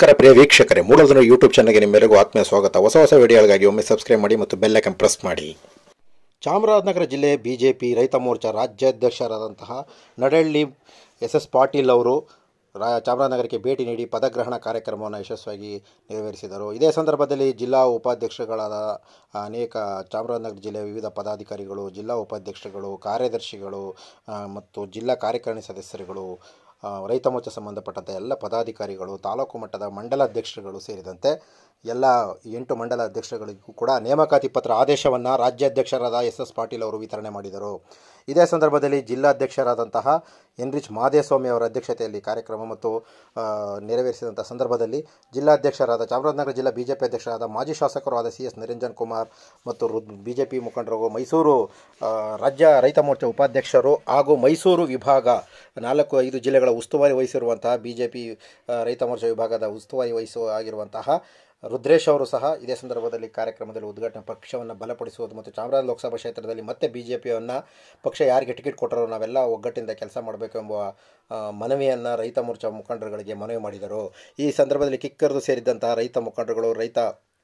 ನಮಸ್ಕಾರ ಪ್ರಿಯ ವೀಕ್ಷಕರೇ ಮೂಲಧನ ಯೂಟ್ಯೂಬ್ ಚಾನಲ್ಗೆ ನಿಮ್ಮೆಲ್ಲರಿಗೂ ಆತ್ಮೀಯ ಸ್ವಾಗತ ಹೊಸ ಹೊಸ ವಿಡಿಯೋಗಳಿಗಾಗಿ ಒಮ್ಮೆ ಸಬ್ಸ್ಕ್ರೈಬ್ ಮಾಡಿ ಮತ್ತು ಬೆಲ್ ಐಕನ್ ಪ್ರೆಸ್ ಮಾಡಿ ಚಾಮರಾಜನಗರ ಜಿಲ್ಲೆ ಬಿಜೆಪಿ ರೈತ ಮೋರ್ಚಾ ರಾಜ್ಯಾಧ್ಯಕ್ಷರಾದಂತಹ ನಡಹಳ್ಳಿ ಎಸ್ ಎಸ್ ಪಾಟೀಲ್ ಅವರು ರಾ ಚಾಮರಾಜನಗರಕ್ಕೆ ಭೇಟಿ ನೀಡಿ ಪದಗ್ರಹಣ ಕಾರ್ಯಕ್ರಮವನ್ನು ಯಶಸ್ವಿಯಾಗಿ ನೆರವೇರಿಸಿದರು ಇದೇ ಸಂದರ್ಭದಲ್ಲಿ ಜಿಲ್ಲಾ ಉಪಾಧ್ಯಕ್ಷಗಳಾದ ಅನೇಕ ಚಾಮರಾಜನಗರ ಜಿಲ್ಲೆಯ ವಿವಿಧ ಪದಾಧಿಕಾರಿಗಳು ಜಿಲ್ಲಾ ಉಪಾಧ್ಯಕ್ಷರುಗಳು ಕಾರ್ಯದರ್ಶಿಗಳು ಆ, ಮತ್ತು ಜಿಲ್ಲಾ ಕಾರ್ಯಕಾರಿಣಿ ಸದಸ್ಯರುಗಳು ಆ, ರೈತ ಮೋರ್ಚಾ ಸಂಬಂಧಪಟ್ಟಂಥ ಎಲ್ಲ ಪದಾಧಿಕಾರಿಗಳು ತಾಲೂಕು ಮಟ್ಟದ ಮಂಡಲ ಅಧ್ಯಕ್ಷರುಗಳು ಸೇರಿದಂತೆ ಎಲ್ಲ ಎಂಟು ಮಂಡಲ ಅಧ್ಯಕ್ಷರುಗಳಿಗೂ ಕೂಡ ನೇಮಕಾತಿ ಪತ್ರ ಆದೇಶವನ್ನು ರಾಜ್ಯಾಧ್ಯಕ್ಷರಾದ ಎಸ್ ಎಸ್ ಪಾಟೀಲ್ ಅವರು ವಿತರಣೆ ಮಾಡಿದರು ಇದೇ ಸಂದರ್ಭದಲ್ಲಿ ಜಿಲ್ಲಾಧ್ಯಕ್ಷರಾದಂತಹ ಎನ್ರಿಚ್ ಮಾದೇಸ್ವಾಮಿ ಅವರ ಅಧ್ಯಕ್ಷತೆಯಲ್ಲಿ ಕಾರ್ಯಕ್ರಮ ಮತ್ತು ಆ, ನೆರವೇರಿಸಿದಂಥ ಸಂದರ್ಭದಲ್ಲಿ ಜಿಲ್ಲಾಧ್ಯಕ್ಷರಾದ ಚಾಮರಾಜನಗರ ಜಿಲ್ಲಾ ಬಿಜೆಪಿ ಅಧ್ಯಕ್ಷರಾದ ಮಾಜಿ ಶಾಸಕರು ಆದ ಸಿ ಎಸ್ ನಿರಂಜನ್ ಕುಮಾರ್ ಮತ್ತು ರುದ್ ಬಿಜೆಪಿ ಮುಖಂಡರು ಮೈಸೂರು ಆ, ರಾಜ್ಯ ರೈತ ಮೋರ್ಚಾ ಉಪಾಧ್ಯಕ್ಷರು ಹಾಗೂ ಮೈಸೂರು ವಿಭಾಗ ನಾಲ್ಕು ಐದು ಜಿಲ್ಲೆಗಳ ಉಸ್ತುವಾರಿ ವಹಿಸಿರುವಂತಹ ಬಿಜೆಪಿ ರೈತ ಮೋರ್ಚಾ ವಿಭಾಗದ ಉಸ್ತುವಾರಿ ವಹಿಸುವ ಆಗಿರುವಂತಹ ರುದ್ರೇಶ್ ಅವರು ಸಹ ಇದೇ ಸಂದರ್ಭದಲ್ಲಿ ಕಾರ್ಯಕ್ರಮದಲ್ಲಿ ಉದ್ಘಾಟನೆ ಪಕ್ಷವನ್ನು ಬಲಪಡಿಸುವುದು ಮತ್ತು ಚಾಮರಾಜ ಲೋಕಸಭಾ ಕ್ಷೇತ್ರದಲ್ಲಿ ಮತ್ತೆ ಬಿ ಜೆ ಪಿಯನ್ನು ಪಕ್ಷ ಯಾರಿಗೆ ಟಿಕೆಟ್ ಕೊಟ್ಟರೋ ನಾವೆಲ್ಲ ಒಗ್ಗಟ್ಟಿಂದ ಕೆಲಸ ಮಾಡಬೇಕು ಎಂಬ ಆ, ಮನವಿಯನ್ನು ರೈತ ಮೋರ್ಚಾ ಮುಖಂಡರುಗಳಿಗೆ ಮನವಿ ಮಾಡಿದರು ಈ ಸಂದರ್ಭದಲ್ಲಿ ಕಿಕ್ಕರದು ಸೇರಿದಂತಹ ರೈತ ಮುಖಂಡರುಗಳು ರೈತ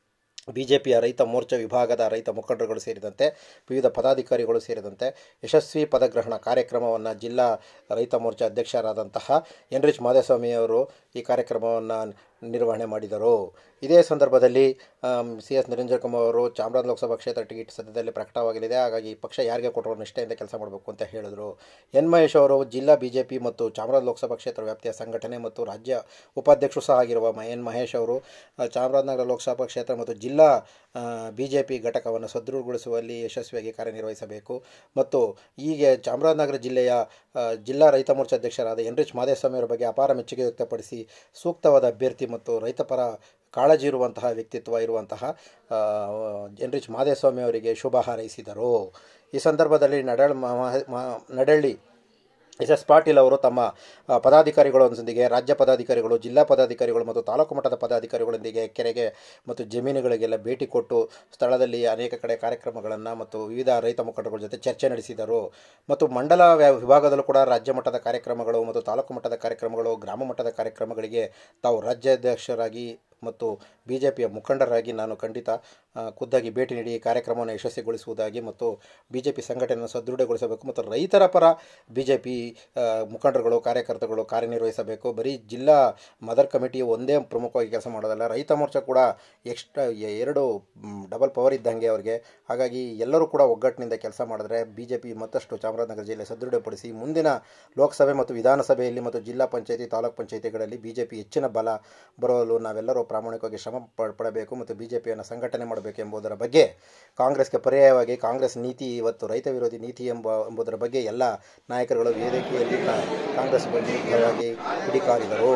ಬಿ ಜೆ ಪಿಯ ರೈತ ಮೋರ್ಚಾ ವಿಭಾಗದ ರೈತ ಮುಖಂಡರುಗಳು ಸೇರಿದಂತೆ ವಿವಿಧ ಪದಾಧಿಕಾರಿಗಳು ಸೇರಿದಂತೆ ಯಶಸ್ವಿ ಪದಗ್ರಹಣ ಕಾರ್ಯಕ್ರಮವನ್ನು ಜಿಲ್ಲಾ ರೈತ ಮೋರ್ಚಾ ಅಧ್ಯಕ್ಷರಾದಂತಹ ಎನ್ರಿಚ್ ಮಾಧಸ್ವಾಮಿ ಅವರು ಈ ಕಾರ್ಯಕ್ರಮವನ್ನು ನಿರ್ವಹಣೆ ಮಾಡಿದರು ಇದೇ ಸಂದರ್ಭದಲ್ಲಿ ಸಿ ಎಸ್ ನಿರಂಜನ್ ಕುಮಾರ್ ಅವರು ಚಾಮರಾಜ ಲೋಕಸಭಾ ಕ್ಷೇತ್ರ ಟಿಕೆಟ್ ಸದ್ಯದಲ್ಲೇ ಪ್ರಕಟವಾಗಲಿದೆ ಹಾಗಾಗಿ ಪಕ್ಷ ಯಾರಿಗೆ ಕೊಟ್ಟರು ನಿಷ್ಠೆಯಿಂದ ಕೆಲಸ ಮಾಡಬೇಕು ಅಂತ ಹೇಳಿದರು ಎನ್ ಮಹೇಶ್ ಅವರು ಜಿಲ್ಲಾ ಬಿ ಜೆ ಪಿ ಮತ್ತು ಚಾಮರಾಜ ಲೋಕಸಭಾ ಕ್ಷೇತ್ರ ವ್ಯಾಪ್ತಿಯ ಸಂಘಟನೆ ಮತ್ತು ರಾಜ್ಯ ಉಪಾಧ್ಯಕ್ಷರು ಸಹ ಆಗಿರುವ ಮ ಎನ್ ಮಹೇಶ್ ಅವರು ಆ, ಚಾಮರಾಜನಗರ ಲೋಕಸಭಾ ಕ್ಷೇತ್ರ ಮತ್ತು ಜಿಲ್ಲಾ ಬಿ ಜೆ ಪಿ ಘಟಕವನ್ನು ಸದೃಢಗೊಳಿಸುವಲ್ಲಿ ಯಶಸ್ವಿಯಾಗಿ ಕಾರ್ಯನಿರ್ವಹಿಸಬೇಕು ಮತ್ತು ಹೀಗೆ ಚಾಮರಾಜನಗರ ಜಿಲ್ಲೆಯ ಆ, ಜಿಲ್ಲಾ ರೈತ ಮೋರ್ಚಾ ಅಧ್ಯಕ್ಷರಾದ ಎನ್ರಿಚ್ ಮಾದೇಸ್ವಾಮಿ ಅವರ ಬಗ್ಗೆ ಅಪಾರ ಮೆಚ್ಚುಗೆ ವ್ಯಕ್ತಪಡಿಸಿ ಸೂಕ್ತವಾದ ಅಭ್ಯರ್ಥಿ ಮತ್ತು ರೈತಪರ ಕಾಳಜಿ ಇರುವಂತಹ ವ್ಯಕ್ತಿತ್ವ ಇರುವಂತಹ ಆ, ಎನ್ರಿಚ್ ಮಾದೇಸ್ವಾಮಿ ಅವರಿಗೆ ಶುಭ ಹಾರೈಸಿದರು ಈ ಸಂದರ್ಭದಲ್ಲಿ ನಡಳ್ ಮ- ಮ- ನಡಳ್ಳಿ ಎಸ್ ಎಸ್ ಪಾಟೀಲ್ ಅವರು ತಮ್ಮ ಆ, ಪದಾಧಿಕಾರಿಗಳೊಂದಿಗೆ ರಾಜ್ಯ ಪದಾಧಿಕಾರಿಗಳು ಜಿಲ್ಲಾ ಪದಾಧಿಕಾರಿಗಳು ಮತ್ತು ತಾಲೂಕು ಮಟ್ಟದ ಪದಾಧಿಕಾರಿಗಳೊಂದಿಗೆ ಕೆರೆಗೆ ಮತ್ತು ಜಮೀನುಗಳಿಗೆಲ್ಲ ಭೇಟಿ ಕೊಟ್ಟು ಸ್ಥಳದಲ್ಲಿ ಅನೇಕ ಕಡೆ ಕಾರ್ಯಕ್ರಮಗಳನ್ನು ಮತ್ತು ವಿವಿಧ ರೈತ ಮುಖಂಡರುಗಳ ಜೊತೆ ಚರ್ಚೆ ನಡೆಸಿದರು ಮತ್ತು ಮಂಡಲ ವ್ಯ- ವಿಭಾಗದಲ್ಲೂ ಕೂಡ ರಾಜ್ಯ ಮಟ್ಟದ ಕಾರ್ಯಕ್ರಮಗಳು ಮತ್ತು ತಾಲೂಕು ಮಟ್ಟದ ಕಾರ್ಯಕ್ರಮಗಳು ಗ್ರಾಮ ಮಟ್ಟದ ಕಾರ್ಯಕ್ರಮಗಳಿಗೆ ತಾವು ರಾಜ್ಯಾಧ್ಯಕ್ಷರಾಗಿ ಮತ್ತು ಬಿ ಜೆ ಪಿಯ ಮುಖಂಡರಾಗಿ ನಾನು ಖಂಡಿತ ಆ, ಖುದ್ದಾಗಿ ಭೇಟಿ ನೀಡಿ ಈ ಕಾರ್ಯಕ್ರಮವನ್ನು ಯಶಸ್ವಿಗೊಳಿಸುವುದಾಗಿ ಮತ್ತು ಬಿ ಜೆ ಪಿ ಸಂಘಟನೆಯನ್ನು ಸದೃಢಗೊಳಿಸಬೇಕು ಮತ್ತು ರೈತರ ಪರ ಬಿ ಜೆ ಪಿ ಮುಖಂಡರುಗಳು ಕಾರ್ಯಕರ್ತರುಗಳು ಕಾರ್ಯನಿರ್ವಹಿಸಬೇಕು ಬರೀ ಜಿಲ್ಲಾ ಮದರ್ ಕಮಿಟಿ ಒಂದೇ ಪ್ರಮುಖವಾಗಿ ಕೆಲಸ ಮಾಡೋದಲ್ಲ ರೈತ ಮೋರ್ಚಾ ಕೂಡ ಎಕ್ಸ್ಟ್ರಾ ಎರಡು ಮ್, ಡಬಲ್ ಪವರ್ ಇದ್ದಂಗೆ ಅವರಿಗೆ ಹಾಗಾಗಿ ಎಲ್ಲರೂ ಕೂಡ ಒಗ್ಗಟ್ಟಿನಿಂದ ಕೆಲಸ ಮಾಡಿದ್ರೆ ಬಿ ಜೆ ಪಿ ಮತ್ತಷ್ಟು ಚಾಮರಾಜನಗರ ಜಿಲ್ಲೆ ಸದೃಢಪಡಿಸಿ ಮುಂದಿನ ಲೋಕಸಭೆ ಮತ್ತು ವಿಧಾನಸಭೆಯಲ್ಲಿ ಮತ್ತು ಜಿಲ್ಲಾ ಪಂಚಾಯತಿ ತಾಲೂಕು ಪಂಚಾಯತಿಗಳಲ್ಲಿ ಬಿ ಜೆ ಪಿ ಹೆಚ್ಚಿನ ಬಲ ಬರಲು ನಾವೆಲ್ಲರೂ ಪ್ರಾಮಾಣಿಕವಾಗಿ ಶ್ರಮ ಪ- ಪಡಬೇಕು ಮತ್ತು ಬಿ ಜೆ ಪಿಯನ್ನು ಸಂಘಟನೆ ಮಾಡಬೇಕು ಎಂಬುದರ ಬಗ್ಗೆ ಕಾಂಗ್ರೆಸ್ಗೆ ಪರ್ಯಾಯವಾಗಿ ಕಾಂಗ್ರೆಸ್ ನೀತಿ ಇವತ್ತು ರೈತ ವಿರೋಧಿ ನೀತಿ ಎಂಬ ಎಂಬುದರ ಬಗ್ಗೆ ಎಲ್ಲ ನಾಯಕರುಗಳು ವೇದಿಕೆಯಲ್ಲಿ ಕಾ- ಕಾಂಗ್ರೆಸ್ ಬಗ್ಗೆ ಪರವಾಗಿ ಕಿಡಿಕಾರಿದರು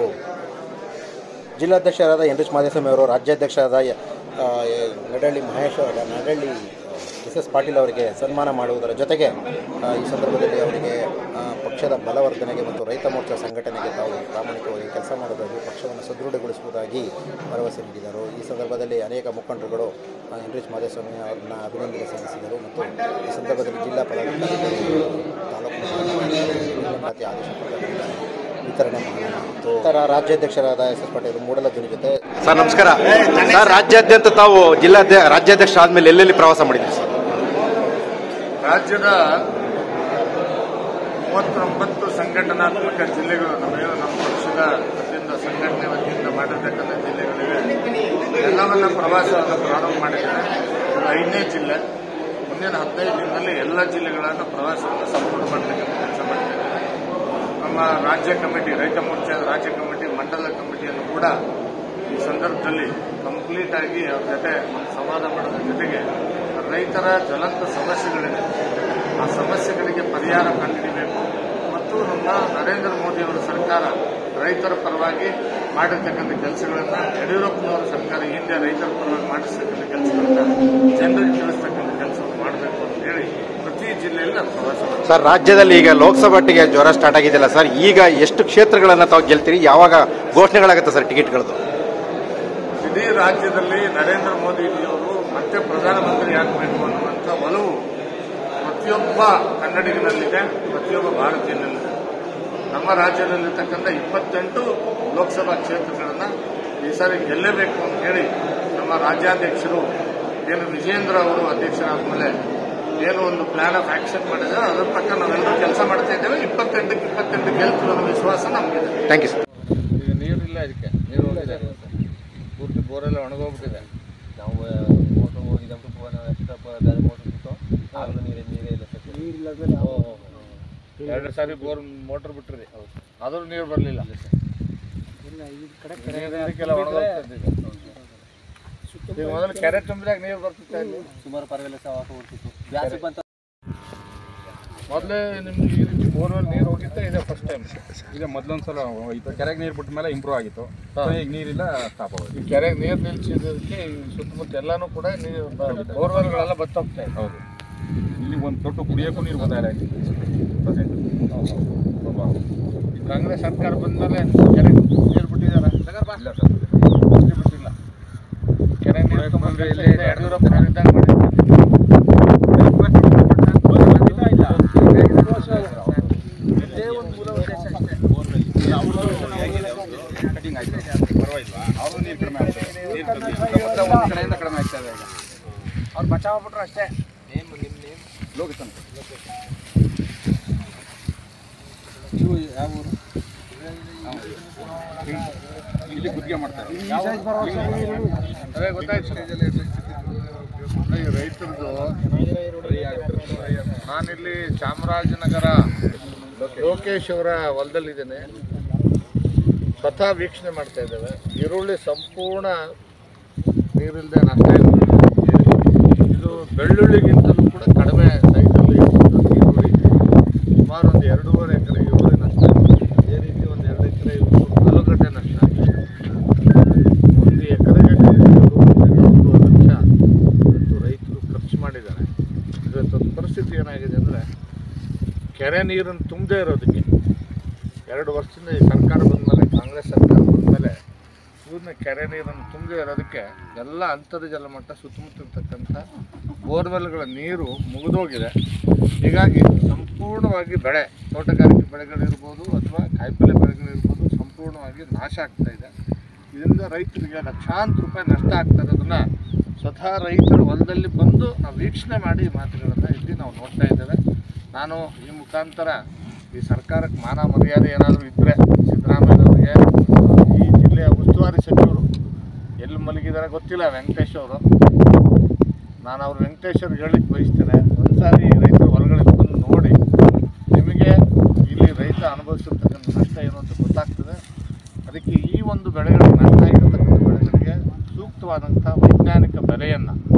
ಜಿಲ್ಲಾಧ್ಯಕ್ಷರಾದ ಎನ್ ಎಚ್ ಮಾದೇಸ್ವಾಮಿ ಅವರು ರಾಜ್ಯಾಧ್ಯಕ್ಷರಾದ ಆ, ನಡಹಳ್ಳಿ ಮಹೇಶ್ ಅವರ ನಡಹಳ್ಳಿ ಎಸ್ ಎಸ್ ಪಾಟೀಲ್ ಅವರಿಗೆ ಸನ್ಮಾನ ಮಾಡುವುದರ ಜೊತೆಗೆ ಆ, ಈ ಸಂದರ್ಭದಲ್ಲಿ ಅವರಿಗೆ ಆ, ಪಕ್ಷದ ಬಲವರ್ಧನೆಗೆ ಮತ್ತು ರೈತ ಮೋರ್ಚಾ ಸಂಘಟನೆಗೆ ತಾವು ಪ್ರಾಮಾಣಿಕವಾಗಿ ಕೆಲಸ ಮಾಡುವುದಾಗಿ ಪಕ್ಷವನ್ನು ಸದೃಢಗೊಳಿಸುವುದಾಗಿ ಭರವಸೆ ನೀಡಿದರು ಈ ಸಂದರ್ಭದಲ್ಲಿ ಅನೇಕ ಮುಖಂಡರುಗಳು ಆ, ಎನ್ರಿಚ್ ಮಾದೇಸ್ವಾಮಿ ಅವರನ್ನ ಅಭಿನಂದನೆ ಸಲ್ಲಿಸಿದರು ಮತ್ತು ಈ ಸಂದರ್ಭದಲ್ಲಿ ಜಿಲ್ಲಾ ಪದಾಧಿಕಾರಿಗಳು ತಾಲೂಕು ನೇಮಕಾತಿ ಆದೇಶ ಪತ್ರಗಳನ್ನು ವಿತರಣೆ ಮಾಡಲಾಯಿತು ಇತರ ರಾಜ್ಯಾಧ್ಯಕ್ಷರಾದ ಎಸ್ ಎಸ್ ಪಾಟೀಲ್ ಮೂಡಲ ಧ್ವನಿ ಜೊತೆ ಸರ್ ನಮಸ್ಕಾರ ಸರ್ ರಾಜ್ಯಾದ್ಯಂತ ತಾವು ಜಿಲ್ಲಾಧ್ಯ ರಾಜ್ಯಾಧ್ಯಕ್ಷ ಆದ್ಮೇಲೆ ಎಲ್ಲೆಲ್ಲಿ ಪ್ರವಾಸ ಮಾಡಿದ್ರಿ ಸರ್ ರಾಜ್ಯದ ಮೂವತ್ತೊಂಬತ್ತು ಸಂಘಟನಾತ್ಮಕ ಜಿಲ್ಲೆಗಳು ನಮ್ಮೇನು ನಮ್ಮ ಪಕ್ಷದ ವತಿಯಿಂದ ಸಂಘಟನೆ ವತಿಯಿಂದ ಮಾಡಿರ್ತಕ್ಕಂಥ ಜಿಲ್ಲೆಗಳಿವೆ ಎಲ್ಲವನ್ನ ಪ್ರವಾಸವನ್ನು ಪ್ರಾರಂಭ ಮಾಡಿದ್ದೇನೆ ಇದು ಐದನೇ ಜಿಲ್ಲೆ ಮುಂದಿನ ಹದಿನೈದು ದಿನದಲ್ಲಿ ಎಲ್ಲ ಜಿಲ್ಲೆಗಳನ್ನು ಪ್ರವಾಸವನ್ನು ಸಂಪೂರ್ಣ ಮಾಡತಕ್ಕಂಥ ಕೆಲಸ ಮಾಡ್ತೇನೆ ನಮ್ಮ ರಾಜ್ಯ ಕಮಿಟಿ ರೈತ ಮೋರ್ಚಾದ ರಾಜ್ಯ ಕಮಿಟಿ ಮಂಡಲ ಕಮಿಟಿಯನ್ನು ಕೂಡ ಈ ಸಂದರ್ಭದಲ್ಲಿ ಕಂಪ್ಲೀಟ್ ಆಗಿ ಅವ್ರ ಜೊತೆ ಸಂವಾದ ಮಾಡೋದ್ರ ಜೊತೆಗೆ ರೈತರ ಜ್ವಲಂತ ಸಮಸ್ಯೆಗಳಿದೆ ಆ ಸಮಸ್ಯೆಗಳಿಗೆ ಪರಿಹಾರ ಕಂಡುಹಿಡಿಯಬೇಕು ಮತ್ತು ನಮ್ಮ ನರೇಂದ್ರ ಮೋದಿ ಅವರ ಸರ್ಕಾರ ರೈತರ ಪರವಾಗಿ ಮಾಡಿರ್ತಕ್ಕಂಥ ಕೆಲಸಗಳನ್ನ ಯಡಿಯೂರಪ್ಪನವರ ಸರ್ಕಾರ ಹಿಂದೆ ರೈತರ ಪರವಾಗಿ ಮಾಡಿರ್ತಕ್ಕಂಥ ಕೆಲಸಗಳನ್ನ ಜನರಿಗೆ ತಿಳಿಸ್ತಕ್ಕಂಥ ಕೆಲಸವನ್ನು ಮಾಡಬೇಕು ಅಂತ ಹೇಳಿ ಪ್ರತಿ ಜಿಲ್ಲೆಯಲ್ಲಿ ನಾನು ಪ್ರವಾಸ ಮಾಡ್ತೀನಿ. ಸರ್ ರಾಜ್ಯದಲ್ಲಿ ಈಗ ಲೋಕಸಭಾಟಿಗೆ ಜ್ವರ ಸ್ಟಾರ್ಟ್ ಆಗಿದೆಯಲ್ಲ ಸರ್ ಈಗ ಎಷ್ಟು ಕ್ಷೇತ್ರಗಳನ್ನ ತಾವು ಗೆಲ್ತೀರಿ ಯಾವಾಗ ಘೋಷಣೆಗಳಾಗುತ್ತೆ ಸರ್ ಟಿಕೆಟ್ಗಳದ್ದು ಇಡೀ ರಾಜ್ಯದಲ್ಲಿ ನರೇಂದ್ರ ಮೋದಿಜಿಯವರು ಮತ್ತೆ ಪ್ರಧಾನಮಂತ್ರಿ ಆಗಬೇಕು ಅನ್ನುವಂಥ ಒಲವು ಪ್ರತಿಯೊಬ್ಬ ಕನ್ನಡಿಗನಲ್ಲಿದೆ ಪ್ರತಿಯೊಬ್ಬ ಭಾರತೀಯನಲ್ಲಿದೆ ನಮ್ಮ ರಾಜ್ಯದಲ್ಲಿರ್ತಕ್ಕಂಥ ಇಪ್ಪತ್ತೆಂಟು ಲೋಕಸಭಾ ಕ್ಷೇತ್ರಗಳನ್ನು ಈ ಸಾರಿ ಗೆಲ್ಲಬೇಕು ಅಂತ ಹೇಳಿ ನಮ್ಮ ರಾಜ್ಯಾಧ್ಯಕ್ಷರು ಏನು ವಿಜೇಂದ್ರ ಅವರು ಅಧ್ಯಕ್ಷರಾದ ಮೇಲೆ ಏನು ಒಂದು ಪ್ಲಾನ್ ಆಫ್ ಆಕ್ಷನ್ ಮಾಡಿದ್ದಾರೆ ಅದರ ಪ್ರಕಾರ ನಾವೆಲ್ಲರೂ ಕೆಲಸ ಮಾಡ್ತಾ ಇದ್ದೇವೆ ಇಪ್ಪತ್ತೆಂಟಕ್ಕೆ ಇಪ್ಪತ್ತೆಂಟು ಗೆಲ್ತು ಅನ್ನೋ ವಿಶ್ವಾಸ ನಮಗಿದೆ ಥ್ಯಾಂಕ್ ಯು ಸರ್ ಈಗ ನೀರಿಲ್ಲ ಇದಕ್ಕೆ ನೀರು ಹೋಗಿದೆ ಪೂರ್ತಿ ಬೋರೆಲ್ಲ ಒಣಗೋಗ್ಬಿಟ್ಟಿದೆ ನಾವು ಮೋಟ್ರ್ ಹೋಗಿದ್ದప్పుడు ಫೋನ್ ಎಕ್ಸ್ಟ್ರಾ ಬೇರೆ ಮೋಟ್ರ್ ಬಿಟ್ಟು ಆಗಲೂ ನೀರೇ ನೀರೇ ಇಲ್ಲ ಸರ್ ನೀರಿಲ್ಲ ಎರಡು ಸಾರಿ ಬೋರ್ ಮೋಟರ್ ಬಿಟ್ರಿ ಆದ್ರೂ ನೀರು ಬರಲಿಲ್ಲ ಇದಕ್ಕೆಲ್ಲ ಒಣಗೋಗ್ತದೆ ಈಗ. ಈಗ ಮೊದಲು ಕೆರೆ ತುಂಬಿದಾಗ ನೀರು ಬರ್ತಿತ್ತು ಇಲ್ಲಿ ಸುಮಾರು ಪರವಾಗಿಲ್ಲ ಸಹ ಹೋಗ್ತಿತ್ತು ಬ್ಯಾಸಿಗೆ ಬಂತ ಮೊದಲೇ ನಿಮ್ಗೆ ಈ ರೀತಿ ಬೋರ್ವೆಲ್ ನೀರು ಹೋಗಿದ್ದೆ ಇದೆ ಫಸ್ಟ್ ಟೈಮ್ ಇದೆ ಮೊದಲೊಂದು ಸಲ ಹೋಯ್ತು ಕೆರೆಗೆ ನೀರು ಬಿಟ್ಟ ಮೇಲೆ ಇಂಪ್ರೂವ್ ಆಗಿತ್ತು ಹಾ. ಈಗ ನೀರಿಲ್ಲ ಸ್ಟಾಪ್ ಆಗೋದು ಈ ಕೆರೆಗೆ ನೀರು ನಿಲ್ಸಿದ್ದಕ್ಕೆ ಈ ಸುತ್ತಮುತ್ತ ಎಲ್ಲಾನು ಕೂಡ ನೀರು ಬೋರ್ವೆಲ್ಗಳೆಲ್ಲ ಬತ್ತೋಗ್ತಾ ಇದೆ ಹೌದು ಇಲ್ಲಿ ಒಂದು ದೊಡ್ಡ ಕುಡಿಯೋಕ್ಕೂ ನೀರು ಬರ್ತಾ ಇಲ್ಲ ಪ್ರೆಸೆಂಟ್ ಈ ಕಾಂಗ್ರೆಸ್ ಸರ್ಕಾರ ಬಂದ್ಮೇಲೆ ಕೆರೆ ನೀರು ಬಿಟ್ಟಿದಾರ ಇಲ್ಲ ಸರ್ ನೀರು ಬಿಟ್ಟಿಲ್ಲ ಕೆರೆ ನೀರು ತುಂಬಂದ್ರೆ ಇಲ್ಲಿ ಯಡಿಯೂರಪ್ಪ ಇದ್ದಾಗ ಮಾಡಿದ್ರು ಕಟಿಂಗ್ ಆಯ್ತು ಪರವಾಗಿಲ್ಲ ಅವರು ನೀರು ಕಡಿಮೆ ಆಗ್ತದೆ ನೀರು ಕಮ್ಮಿ ಸುತ್ತಮುತ್ತ ಒಂದು ಕಡೆಯಿಂದ ಕಡಿಮೆ ಆಗ್ತಾ ಇದೆ ಈಗ ಅವ್ರು ಬಚಾವ್ ಬಿಟ್ರು ಅಷ್ಟೇ ಲೋಕಿತ್ ಅಂತ ನೀವು ಯಾವ ಊರು ಇಲ್ಲಿ ಗುತ್ತಿಗೆ ಮಾಡ್ತಾರೆ ಅದೇ ಗೊತ್ತಾಯ್ತು ಈ ರೈತರದ್ದು ನಾನಿಲ್ಲಿ ಚಾಮರಾಜನಗರ ಲೋಕೇಶ್ ಅವರ ಹೊಲದಲ್ಲಿದ್ದೇನೆ ಸ್ವತಃ ವೀಕ್ಷಣೆ ಮಾಡ್ತಾ ಇದ್ದೇವೆ ಈರುಳ್ಳಿ ಸಂಪೂರ್ಣ ನೀರಿಲ್ಲದೆ ನಷ್ಟ ಇದೆ ಇದು ಬೆಳ್ಳುಳ್ಳಿಗಿಂತಲೂ ಕೂಡ ಕಡಿಮೆ ಸೈಜಲ್ಲಿ ಈರುಳ್ಳಿ ಸುಮಾರು ಒಂದು ಎರಡೂವರೆ ಎಕರೆ ಈರುಳ್ಳಿ ನಷ್ಟ ಆಗಿದೆ ಅದೇ ರೀತಿ ಒಂದು ಎರಡು ಎಕರೆ ಆಲೂಗಡ್ಡೆ ನಷ್ಟ ಆಗಿದೆ ಒಂದು ಎಕರೆಗೆ ಒಂದೂವರೆ ಲಕ್ಷ ಇವತ್ತು ರೈತರು ಖರ್ಚು ಮಾಡಿದ್ದಾರೆ ಇವತ್ತೊಂದು ಪರಿಸ್ಥಿತಿ ಏನಾಗಿದೆ ಅಂದರೆ ಕೆರೆ ನೀರನ್ನು ತುಂಬದೇ ಇರೋದಕ್ಕೆ ಎರಡು ವರ್ಷದಿಂದ ಈ ಸರ್ಕಾರ ಬಂದಮೇಲೆ ಕಾಂಗ್ರೆಸ್ ಸರ್ಕಾರ ಬಂದಮೇಲೆ ಇವ್ರನ್ನ ಕೆರೆ ನೀರನ್ನು ತುಂಬದೇ ಇರೋದಕ್ಕೆ ಎಲ್ಲ ಅಂತರ್ಜಲ ಮಟ್ಟ ಸುತ್ತಮುತ್ತ ಇರ್ತಕ್ಕಂಥ ಬೋರ್ವೆಲ್ಗಳ ನೀರು ಮುಗಿದೋಗಿದೆ ಹೀಗಾಗಿ ಸಂಪೂರ್ಣವಾಗಿ ಬೆಳೆ ತೋಟಗಾರಿಕೆ ಬೆಳೆಗಳಿರ್ಬೋದು ಅಥವಾ ಕಾಯಿಪಲ್ಯ ಬೆಳೆಗಳಿರ್ಬೋದು ಸಂಪೂರ್ಣವಾಗಿ ನಾಶ ಆಗ್ತಾ ಇದೆ ಇದರಿಂದ ರೈತರಿಗೆ ಲಕ್ಷಾಂತರ ರೂಪಾಯಿ ನಷ್ಟ ಆಗ್ತಾ ಇರೋದನ್ನ ಸ್ವತಃ ರೈತರು ಹೊಲದಲ್ಲಿ ಬಂದು ನಾವು ವೀಕ್ಷಣೆ ಮಾಡಿ ಈ ಮಾತುಗಳನ್ನು ಇಲ್ಲಿ ನಾವು ನೋಡ್ತಾ ಇದ್ದೇವೆ ನಾನು ಈ ಮುಖಾಂತರ ಈ ಸರ್ಕಾರಕ್ಕೆ ಮಾನ ಮರ್ಯಾದೆ ಏನಾದರೂ ಇದ್ದರೆ ಸಿದ್ದರಾಮಯ್ಯನವರಿಗೆ ಈ ಜಿಲ್ಲೆಯ ಉಸ್ತುವಾರಿ ಸಚಿವರು ಎಲ್ಲಿ ಮಲಗಿದ್ದಾರೆ ಗೊತ್ತಿಲ್ಲ ವೆಂಕಟೇಶ್ ಅವರು ನಾನು ಅವ್ರು ವೆಂಕಟೇಶ್ ಅವ್ರಿಗೆ ಹೇಳಿಕ್ಕೆ ಬಯಸ್ತೇನೆ ಒಂದ್ಸಾರಿ ರೈತರ ಹೊಲಗಳಿಗೆ ಬಂದು ನೋಡಿ ನಿಮಗೆ ಇಲ್ಲಿ ರೈತ ಅನುಭವಿಸಿರ್ತಕ್ಕಂಥ ನಷ್ಟ ಏನು ಅಂತ ಗೊತ್ತಾಗ್ತದೆ ಅದಕ್ಕೆ ಈ ಒಂದು ಬೆಳೆಗಳಿಗೆ ನಷ್ಟ ಆಗಿರತಕ್ಕಂಥ ಬೆಳೆಗಳಿಗೆ ಸೂಕ್ತವಾದಂಥ ವೈಜ್ಞಾನಿಕ ಬೆಲೆಯನ್ನು